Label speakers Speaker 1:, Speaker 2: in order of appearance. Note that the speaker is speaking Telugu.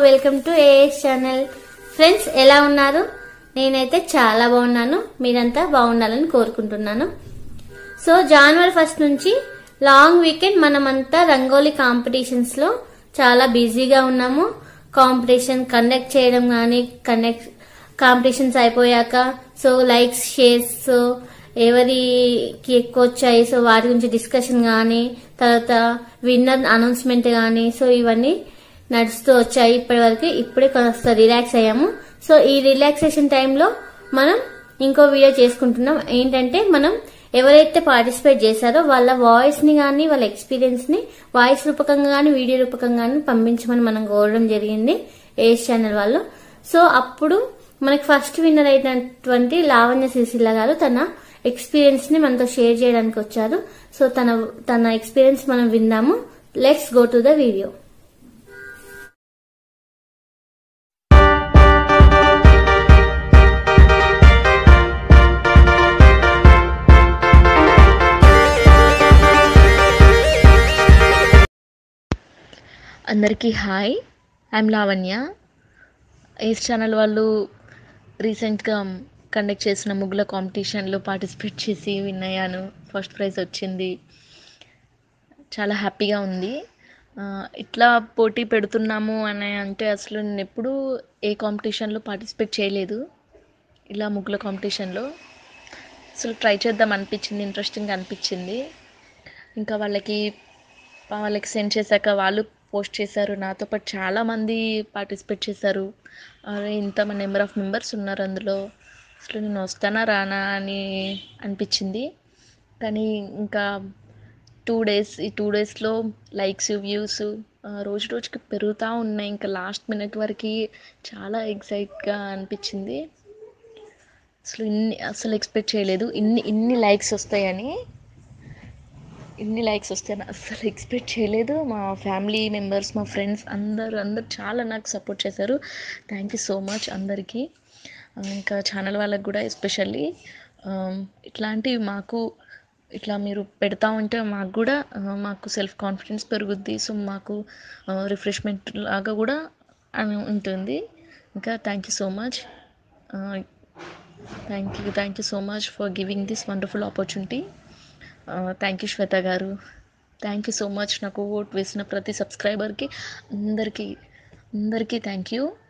Speaker 1: welcome to AS channel friends ఎలా ఉన్నారు నేనైతే చాలా బాగున్నాను మీరంతా బాగుండాలని కోరుకుంటున్నాను సో జనవరి ఫస్ట్ నుంచి లాంగ్ వీకెండ్ మనమంతా రంగోలీ కాంపిటీషన్స్ లో చాలా బిజీగా ఉన్నాము కాంపిటీషన్ కండక్ట్ చేయడం కానీ కండక్ట్ కాంపిటీషన్స్ అయిపోయాక సో లైక్స్ షేర్స్ సో ఎవరికి ఎక్కువ వచ్చాయి సో వాటి గురించి డిస్కషన్ కానీ తర్వాత విన్నర్ అనౌన్స్మెంట్ కానీ సో ఇవన్నీ నడుస్తూ వచ్చాయి ఇప్పటి వరకు ఇప్పుడే కొంత రిలాక్స్ అయ్యాము సో ఈ రిలాక్సేషన్ టైంలో మనం ఇంకో వీడియో చేసుకుంటున్నాం ఏంటంటే మనం ఎవరైతే పార్టిసిపేట్ చేశారో వాళ్ళ వాయిస్ ని కానీ వాళ్ళ ఎక్స్పీరియన్స్ ని వాయిస్ రూపకంగా కానీ వీడియో రూపకంగా కానీ పంపించమని మనం కోరడం జరిగింది ఏఎస్ ఛానల్ వాళ్ళు సో అప్పుడు మనకి ఫస్ట్ విన్నర్ అయినటువంటి లావణ్య సిరిసిల్ల గారు తన ఎక్స్పీరియన్స్ ని మనతో షేర్ చేయడానికి వచ్చారు సో తన తన ఎక్స్పీరియన్స్ మనం విందాము let's go to the video
Speaker 2: అందరికీ hi I'm Lavanya AS channel వాళ్ళు రీసెంట్గా కండక్ట్ చేసిన ముగ్గుల కాంపిటీషన్లో పార్టిసిపేట్ చేసి విన్ అయ్యాను ఫస్ట్ ప్రైజ్ వచ్చింది చాలా హ్యాపీగా ఉంది ఆ, ఇట్లా పోటీ పెడుతున్నాము అని అంటే అసలు నేను ఎప్పుడూ ఏ కాంపిటీషన్లో పార్టిసిపేట్ చేయలేదు ఇలా ముగ్గుల కాంపిటీషన్లో అసలు ట్రై చేద్దాం అనిపించింది ఇంట్రెస్టింగ్ అనిపించింది ఇంకా వాళ్ళకి వాళ్ళకి సెండ్ చేశాక వాళ్ళు పోస్ట్ చేశారు నాతో పాటు చాలామంది పార్టిసిపేట్ చేశారు అరే ఇంత నెంబర్ ఆఫ్ మెంబర్స్ ఉన్నారు అందులో అసలు నేను వస్తానా రానా అని అనిపించింది కానీ ఇంకా టూ డేస్ ఈ టూ డేస్లో లైక్స్ వ్యూస్ రోజు రోజుకి పెరుగుతూ ఉన్నాయి ఇంకా లాస్ట్ మినిట్ వరకు చాలా ఎగ్జైట్గా అనిపించింది అసలు ఇన్ని అసలు ఎక్స్పెక్ట్ చేయలేదు ఇన్ని ఇన్ని లైక్స్ వస్తాయని ఇన్ని లైక్స్ వస్తాయని అస్సలు ఎక్స్పెక్ట్ చేయలేదు మా ఫ్యామిలీ మెంబర్స్ మా ఫ్రెండ్స్ అందరు అందరు చాలా నాకు సపోర్ట్ చేశారు థ్యాంక్ యూ సో మచ్ అందరికీ ఆ, ఇంకా ఛానల్ వాళ్ళకి కూడా ఎస్పెషల్లీ ఇట్లాంటివి మాకు ఇట్లా మీరు పెడతా ఉంటే మాకు కూడా ఆ, మాకు సెల్ఫ్ కాన్ఫిడెన్స్ పెరుగుద్ది సో మాకు రిఫ్రెష్మెంట్ లాగా కూడా అని ఉంటుంది ఇంకా thank you so much thank you thank you so much for giving this wonderful opportunity thank you Shweta garu thank you so much నాకు ఓట్ వేసిన ప్రతి సబ్స్క్రైబర్కి అందరికీ అందరికీ థ్యాంక్ యూ